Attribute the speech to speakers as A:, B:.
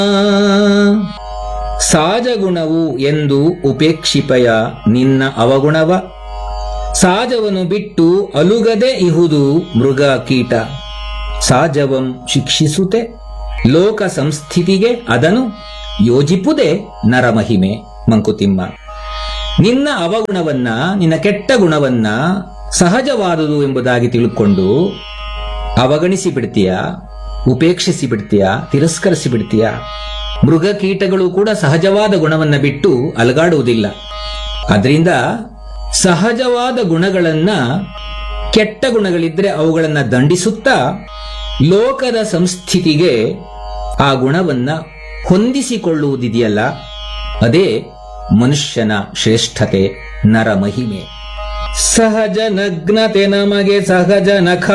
A: ಸಾಜಗುಣವು ಎಂದು ಉಪೇಕ್ಷಿಪಯ ನಿನ್ನ ಅವಗುಣವ ಸಾಜವನ್ನು ಬಿಟ್ಟು ಅಲುಗದೆ ಇಹುದು ಮೃಗ ಕೀಟ ಸಾಜವಂ ಶಿಕ್ಷಿಸುತ್ತೆ ಲೋಕ ಸಂಸ್ಥಿತಿಗೆ ಅದನ್ನು ಯೋಜಿಪುದೇ ನರಮಹಿಮೆ ಮಂಕುತಿಮ್ಮ ನಿನ್ನ ಅವಗುಣವನ್ನ ನಿನ್ನ ಕೆಟ್ಟ ಗುಣವನ್ನ ಸಹಜವಾದುದು ಎಂಬುದಾಗಿ ತಿಳ್ಕೊಂಡು ಅವಗಣಿಸಿ ಬಿಡ್ತೀಯ ಉಪೇಕ್ಷಿಸಿ ಬಿಡ್ತೀಯ ತಿರಸ್ಕರಿಸಿ ಬಿಡ್ತೀಯ ಮೃಗ ಕೀಟಗಳು ಕೂಡ ಸಹಜವಾದ ಗುಣವನ್ನ ಬಿಟ್ಟು ಅಲಗಾಡುವುದಿಲ್ಲ ಅದರಿಂದ ಸಹಜವಾದ ಗುಣಗಳನ್ನ ಕೆಟ್ಟ ಗುಣಗಳಿದ್ರೆ ಅವುಗಳನ್ನ ದಂಡಿಸುತ್ತಾ ಲೋಕದ ಸಂಸ್ಥಿತಿಗೆ ಆ ಗುಣವನ್ನ ಹೊಂದಿಸಿಕೊಳ್ಳುವುದಿದೆಯಲ್ಲ ಅದೇ ಮನುಷ್ಯನ ಶ್ರೇಷ್ಠತೆ ನರ ಮಹಿಮೆ ಸಹಜ ನಗ್ನತೆ ನಮಗೆ ಸಹಜ ನಖ